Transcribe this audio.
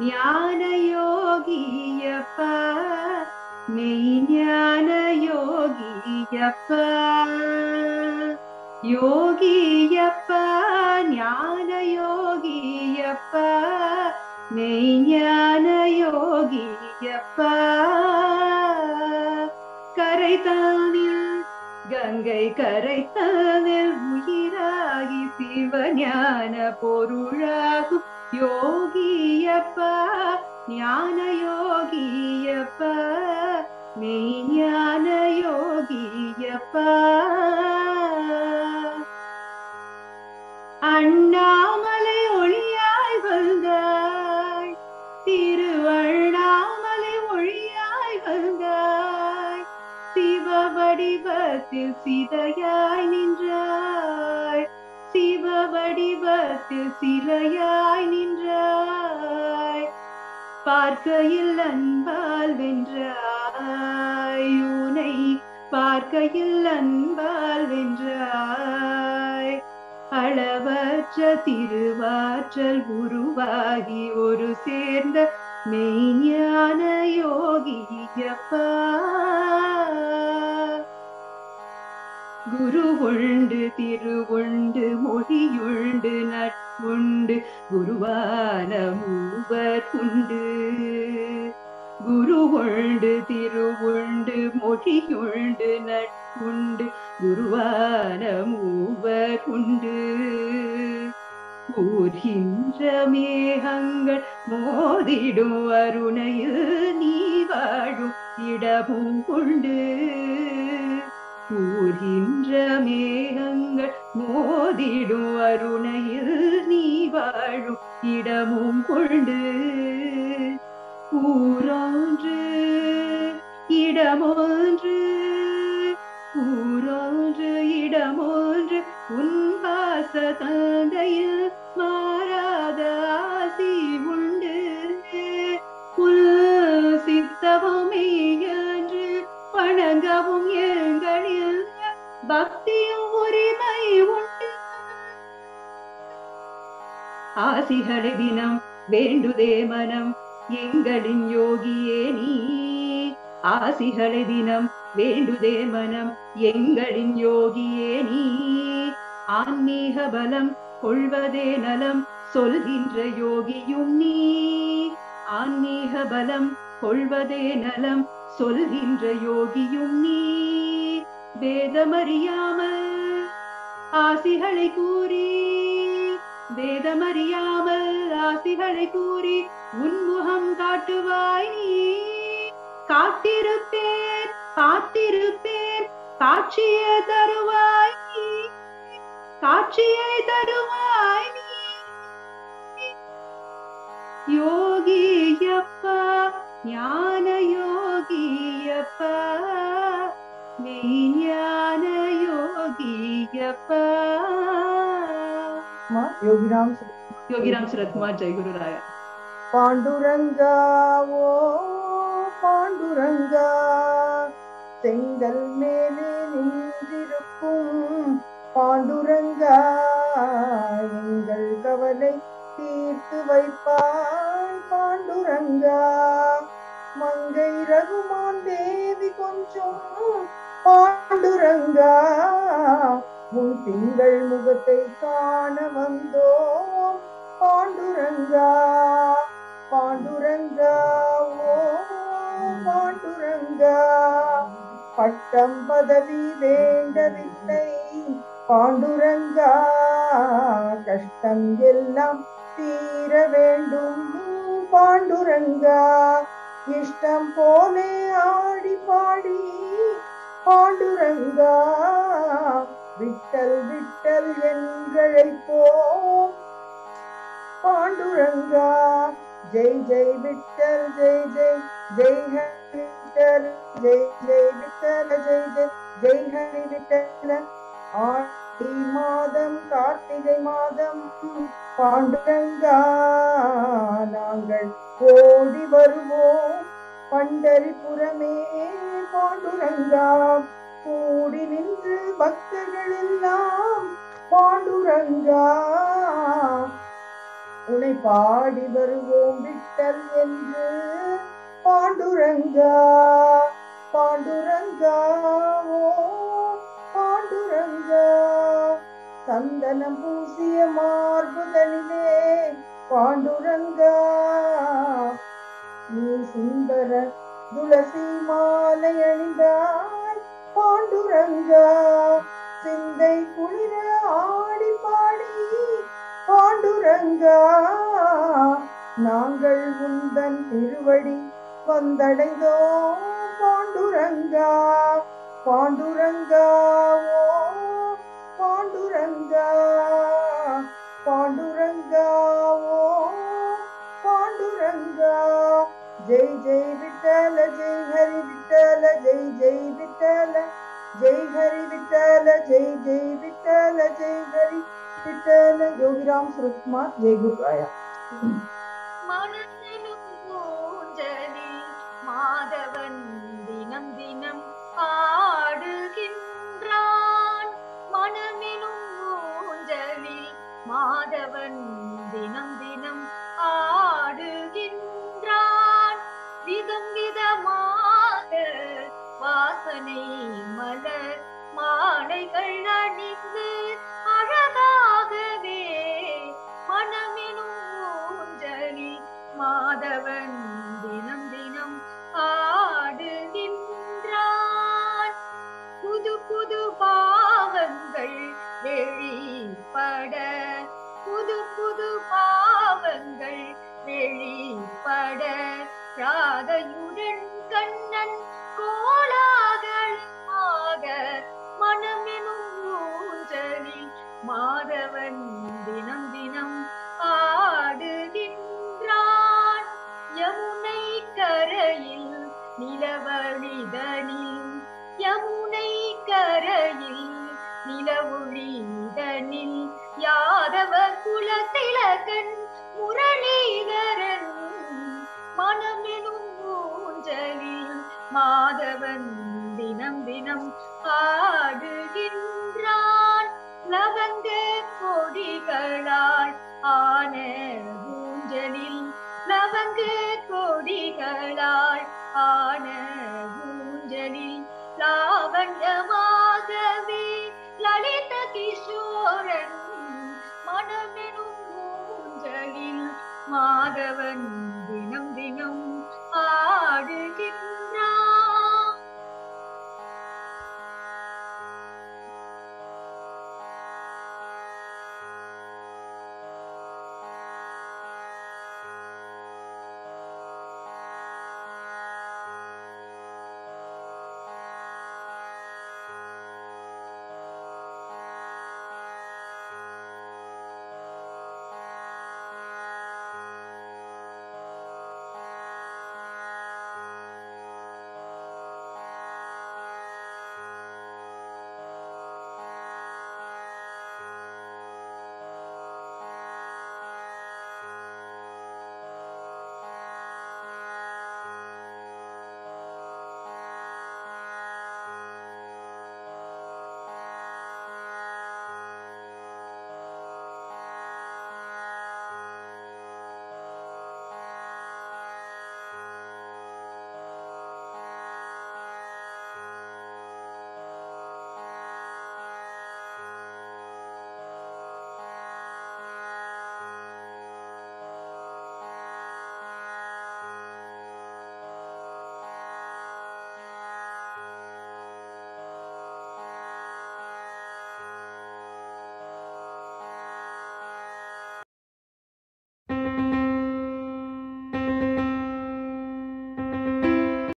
ஞான யோகியப்பா மெய்ஞான யோகியப்பா யோகியப்பா ஞான யோகியப்பா மெய்ஞான யோகியப்பா கரைதானில் கங்கை கரைத்தானில் உயிராகி சிவஞான பொருளாகும் யோகியப்பா ஞான யோகியப்பா மெய்ஞான யோகியப்பா அண்ணாமலை ஒளியாய் வந்தாய் திருவண்ணாமலை ஒளியாய் வந்தாய் சிவ வடிவத்தில் சிதையாய் நின்றாய் சிவ வடிவத்தில் சிலையாய் நின்றாய் பார்க்கையில் அன்பால் வென்றாய் உனை பார்க்கையில் அன்பால் வென்றாய் அளவற்ற திருவாற்றல் உருவாகி ஒரு சேர்ந்த மெய்ஞான யோகியப்பா குரு உண்டு திரு உண்டு மொழியுண்டு நட்புண்டு குருவான மூவர் உண்டு குரு உண்டு திரு உண்டு மொழியுண்டு நட்புண்டு குருவான மூவர் உண்டு ஊர்கின்ற மேகங்கள் மோதிடும் அருணையில் நீ வாழும் இடமும் உண்டு ஊர்கின்ற மேகங்கள் மோதிடும் அருணையில் நீ வாழும் இடமும் கொண்டு ஊரொன்று இடமொன்று ஊரொன்று இடமொன்று உன் வாச தந்தையில் மாறாத ஆசி உண்டு உள் சித்தவமே என்று வணங்கவும் எங்களில் பக்தியும் உரிமை உண்டு ஆசிகளை தினம் வேண்டுதே மனம் எங்களின் யோகியே நீ ஆசிகளை தினம் வேண்டுதே மனம் எங்களின் யோகியே நீ ஆன்மீக பலம் கொள்வதே நலம் சொல்கின்ற யோகியும் நீ ஆன்மீக பலம் கொள்வதே நலம் சொல்கின்ற யோகியும் நீ வேதமறியாமல் ஆசிகளை கூறி வேதமறியாமல் ஆசிகளை கூறி உன்முகம் காட்டுவாய் நீ காத்திருப்பேன் காத்திருப்பேன் காட்சியை தருவாய் நீ காட்சியை தருவாய் நீ யோகியப்பா ஞான யோகியப்பா மெய்ஞான யோகியப்பா அம்மா, யோகிராம் யோகிராம் சுரத்குமார் ஜெய் குரு ராயா பாண்டுரங்கா ஓ பாண்டுரங்கா செங்கல் மேலே நின்றிருக்கும் பாண்டுரங்கா எங்கள் கவலை தீர்த்து வைப்பாய் பாண்டுரங்கா மங்கை ரகுமான் தேவி கொஞ்சம் பாண்டுரங்கா உன் திங்கள் முகத்தை காண வந்தோம் பாண்டுரங்கா பாண்டுரங்கா ஓ பாண்டுரங்கா பட்டம் பதவி வேண்டவில்லை பாண்டுரங்கா கஷ்டம் எல்லாம் தீர வேண்டும் பாண்டுரங்கா இஷ்டம் போலே ஆடி பாடி பாண்டுரங்கா விட்டல் விட்டல் என்றழைப்போம் பாண்டுரங்கா ஜெய் ஜெய் விட்டல் ஜெய் ஜெய் ஜெய் ஹரி விட்டல் ஜெய் ஜெய் விட்டல ஜெய் ஜெய் ஜெய் ஹரி விட்டல ஆடி மாதம் கார்த்திகை மாதம் பாண்டுரங்கா நாங்கள் ஓடி வருவோம் பண்டரிபுரமே பாண்டுரங்கா கூடி நின்று பக்தர்கள் எல்லாம் பாண்டுரங்கா உன்னை பாடி வருவோம் விட்ட விட்டல் என்று பாண்டுரங்கா பாண்டுரங்கா ஓ பாண்டுரங்கா சந்தனம் பூசிய மார்புதனிலே பாண்டுரங்கா நீ சுந்தர துளசி மாலை அணிந்தாய் பாண்டுரங்கா சிந்தை குளிர ஆடி பாடி பாண்டுரங்கா நாங்கள் உந்தன் திருவடி வந்தடைந்தோம் பாண்டுரங்கா பாண்டுரங்கா ஓ பாண்டுரங்கா பாண்டுரங்கா ஓ பாண்டுரங்கா ஜெய் ஜெய் விட்டல ஜெய் ஹரி விட்டல ஜெய் ஜெய் விட்டல ஜெய் ஹரி விட்டல ஜெய் ஜெய் விட்டல ஜெய் ஹரி விட்டல யோகிராம் சுரத்குமார் ஜெய் குருராயா மனத்திலும் ஊஞ்சலில் மாதவன் தினம் தினம் ஆடுகின்றான் மனமெனும் ஊஞ்சலில் மாதவன் தினம் தினம் ஆடுகின்றான் விதம் விதமாக வாசனை மலர் மாலைகள் அணிந்து அழகாகவே மனமெனும் ஊஞ்சலில் மாதவன் தினம் தினம் ஆடுகின்றான் புது புது பாவங்கள் வெளிப்பட புது புது பாவங்கள் வெளிப்பட ராதையுடன் கண்ணன் கோலாகலமாக மனமெனும் ஊஞ்சலில் மாதவன் தினம் தினம் ஆடுகின்றான் யமுனை கரையில் நிலவழிதனில் யமுனை கரையில் நிலவொழிதனில் யாதவ குலத்திலகன் முரளிதரன் மனமெனும் ஊஞ்சலில் மாதவன் தினம் தினம் ஆடுகின்றான் லவங்க கொடிகளால் ஆன ஊஞ்சலில் லவங்க கொடிகளால் ஆன ஊஞ்சலில் லாவண்யமாகவே லலித கிஷோரன் மனமெனும் ஊஞ்சலில் மாதவன்